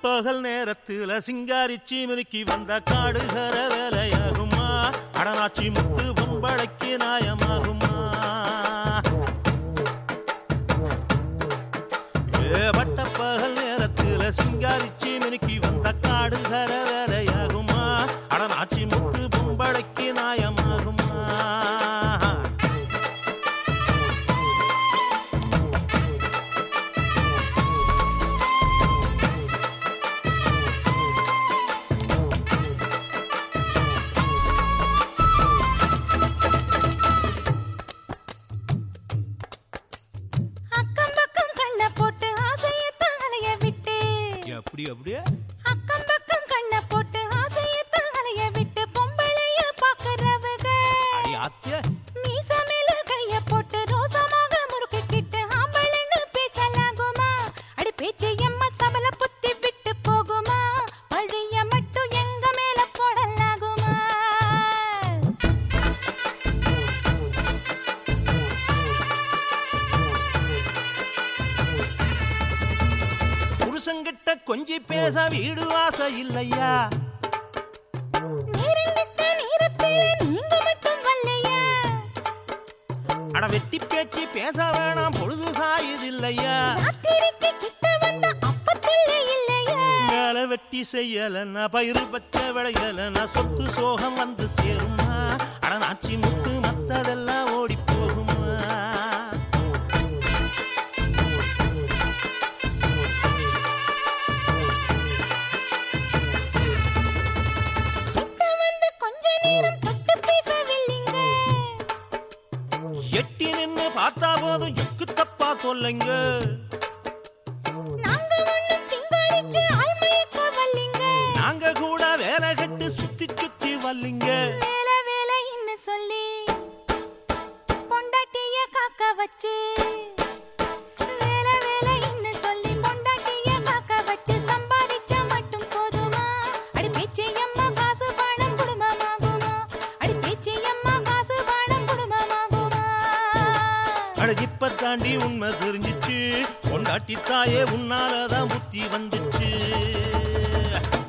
பட்டப்பகல் நேரத்துல சிங்காரிச்சி மினுக்கி வந்த காடுகர வேலையாகுமா அடனாச்சி முத்து பொம்பளைக்கு நாயமாகுமா ஏ பட்டப்பகல் நேரத்துல சிங்காரிச்சி மினுக்கி வந்த காடுகர வேலையாகுமா அடனாச்சி முத்து பொம்பளைக்கு நாயமாகுமா அக்கம் பக்கம் கண்ணை போட்டு ஆசையத்தான் அலைய விட்டு அப்படி அப்படியே அக்கம் பக்கம் கண்ணை போட்டு ஆசையத்தான் அலைய விட்டு பொம்பளைய பாக்குறவங்க அடி ஆத்திய மீச மேல கைய போட்டு ரோசமாக முறுக்கிக்கிட்டு ஆம்பளைன்னு பேசலாகுமா அடி பேச்சு எம்ம சபல புத்தி விட்டு போகுமா பழைய மட்டும் எங்க மேல போடலாகுமா புருஷங்கிட்ட கொஞ்சி பேச வீடு வாச இல்லையா நேரங்கிட்ட நேரத்தில நீங்க மட்டும் வரலையா அட வெட்டி பேச்சு பேச வேணாம் பொழுது சாயுதில்லையா ராத்திரிக்கு கிட்ட வந்த அப்பத்துல இல்லையா மேல வெட்டி செய்யலன்னா பயிறு பச்சை விளையலன்னா சொத்து சோகம் வந்து சேருமா அட நாச்சி முத்து மத்ததெல்லாம் ஓடி போகுமா கிட்ட வந்து கொஞ்ச நேரம் தொட்டு பேசவில்லைங்க எட்டி நின்னு பார்த்தா போதும் எக்கு தப்பா சொல்லுங்க நாங்க ஒண்ணும் சிங்காரிச்சு ஆள்மயக்க வல்லிங்க நாங்க கூட வேலை கட்டு சுத்தி சுத்தி வல்லிங்க வேல வேலைன்னு சொல்லி பொண்டாட்டிய காக்க வச்சு வேல வேலைன்னு சொல்லி பொண்டாட்டிய காக்க வச்சு சம்பாதிச்ச மட்டும் போதுமா அடி பேச்சு அம்மா காசு பணம் குடும்பமாகுமா அடி பேச்சு அம்மா காசு பணம் குடும்பமாகுமா அட இப்ப தாண்டி உண்மை தெரிஞ்சிச்சு பொண்டாட்டி தாயே உன்னாலதான் புத்தி வந்துச்சு